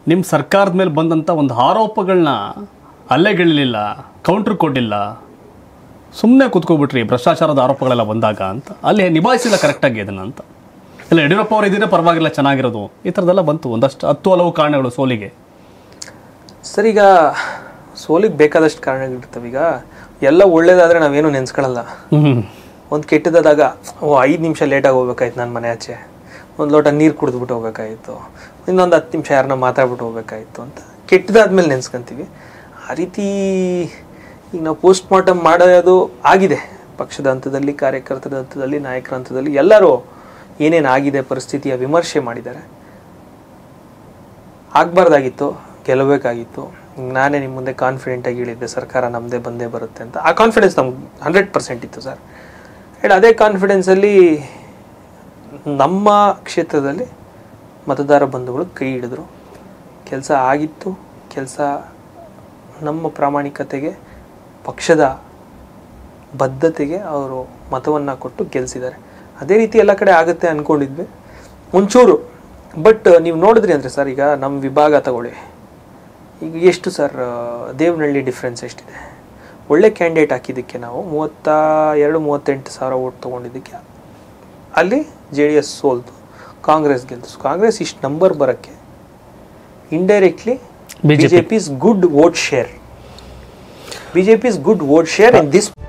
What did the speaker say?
ನಿಮ್ಮ ಸರ್ಕಾರದ ಮೇಲೆ ಬಂದಂಥ ಒಂದು ಆರೋಪಗಳನ್ನ ಅಲ್ಲೆಗಳಿಲಿಲ್ಲ ಕೌಂಟ್ರ್ ಕೊಡಲಿಲ್ಲ ಸುಮ್ಮನೆ ಕೂತ್ಕೊಬಿಟ್ರಿ ಭ್ರಷ್ಟಾಚಾರದ ಆರೋಪಗಳೆಲ್ಲ ಬಂದಾಗ ಅಂತ ಅಲ್ಲಿ ನಿಭಾಯಿಸಿಲ್ಲ ಕರೆಕ್ಟಾಗಿ ಅದನ್ನು ಅಂತ ಇಲ್ಲ ಯಡಿಯೂರಪ್ಪ ಅವರು ಇದ್ದರೆ ಪರವಾಗಿಲ್ಲ ಚೆನ್ನಾಗಿರೋದು ಈ ಥರದ್ದೆಲ್ಲ ಬಂತು ಒಂದಷ್ಟು ಹತ್ತು ಹಲವು ಕಾರಣಗಳು ಸೋಲಿಗೆ ಸರ್ ಈಗ ಸೋಲಿಗೆ ಬೇಕಾದಷ್ಟು ಕಾರಣಗಳಿರ್ತವೆ ಈಗ ಎಲ್ಲ ಒಳ್ಳೇದಾದ್ರೆ ನಾವೇನು ನೆನ್ಸ್ಕೊಳ್ಳಲ್ಲ ಹ್ಞೂ ಒಂದು ಕೆಟ್ಟದಾದಾಗ ಓ ಐದು ನಿಮಿಷ ಲೇಟಾಗಿ ಹೋಗ್ಬೇಕಾಯ್ತು ನನ್ನ ಮನೆ ಆಚೆ ಒಂದು ಲೋಟ ನೀರು ಕುಡಿದ್ಬಿಟ್ಟು ಹೋಗ್ಬೇಕಾಯ್ತು ಇನ್ನೊಂದು ಹತ್ತು ನಿಮಿಷ ಯಾರನ್ನ ಮಾತಾಡ್ಬಿಟ್ಟು ಹೋಗ್ಬೇಕಾಯ್ತು ಅಂತ ಕೆಟ್ಟದಾದ್ಮೇಲೆ ನೆನ್ಸ್ಕೊಂತೀವಿ ಆ ರೀತಿ ಈಗ ನಾವು ಪೋಸ್ಟ್ ಮಾರ್ಟಮ್ ಮಾಡೋದು ಆಗಿದೆ ಪಕ್ಷದ ಹಂತದಲ್ಲಿ ಕಾರ್ಯಕರ್ತರ ಹಂತದಲ್ಲಿ ನಾಯಕರ ಹಂತದಲ್ಲಿ ಎಲ್ಲರೂ ಏನೇನು ಆಗಿದೆ ಪರಿಸ್ಥಿತಿಯ ವಿಮರ್ಶೆ ಮಾಡಿದ್ದಾರೆ ಆಗಬಾರ್ದಾಗಿತ್ತು ಗೆಲ್ಲಬೇಕಾಗಿತ್ತು ನಾನೇ ನಿಮ್ಮ ಮುಂದೆ ಕಾನ್ಫಿಡೆಂಟಾಗಿ ಹೇಳಿದ್ದೆ ಸರ್ಕಾರ ನಮ್ಮದೇ ಬಂದೇ ಬರುತ್ತೆ ಅಂತ ಆ ಕಾನ್ಫಿಡೆನ್ಸ್ ನಮ್ಗೆ ಹಂಡ್ರೆಡ್ ಪರ್ಸೆಂಟ್ ಇತ್ತು ಸರ್ ಆ್ಯಂಡ್ ಅದೇ ಕಾನ್ಫಿಡೆನ್ಸಲ್ಲಿ ನಮ್ಮ ಕ್ಷೇತ್ರದಲ್ಲಿ ಮತದಾರ ಬಂಧುಗಳು ಕೈ ಹಿಡಿದ್ರು ಕೆಲಸ ಆಗಿತ್ತು ಕೆಲಸ ನಮ್ಮ ಪ್ರಾಮಾಣಿಕತೆಗೆ ಪಕ್ಷದ ಬದ್ಧತೆಗೆ ಅವರು ಮತವನ್ನು ಕೊಟ್ಟು ಗೆಲ್ಲಿಸಿದ್ದಾರೆ ಅದೇ ರೀತಿ ಎಲ್ಲ ಕಡೆ ಆಗುತ್ತೆ ಅಂದ್ಕೊಂಡಿದ್ವಿ ಒಂಚೂರು ಬಟ್ ನೀವು ನೋಡಿದ್ರಿ ಅಂದರೆ ಸರ್ ಈಗ ನಮ್ಮ ವಿಭಾಗ ತಗೊಳ್ಳಿ ಈಗ ಎಷ್ಟು ಸರ್ ದೇವನಹಳ್ಳಿ ಡಿಫ್ರೆನ್ಸ್ ಎಷ್ಟಿದೆ ಒಳ್ಳೆ ಕ್ಯಾಂಡಿಡೇಟ್ ಹಾಕಿದ್ದಕ್ಕೆ ನಾವು ಮೂವತ್ತ ಎರಡು ಮೂವತ್ತೆಂಟು ಸಾವಿರ ಓಟ್ ತೊಗೊಂಡಿದ್ದಕ್ಕೆ ಅಲ್ಲಿ ಜೆ ಡಿ ಎಸ್ ಸೋಲ್ತು ಕಾಂಗ್ರೆಸ್ ಗೆಲ್ತು ಕಾಂಗ್ರೆಸ್ ಇಷ್ಟು ನಂಬರ್ ಬರೋಕ್ಕೆ indirectly B J P's good vote share B J P's good vote share in this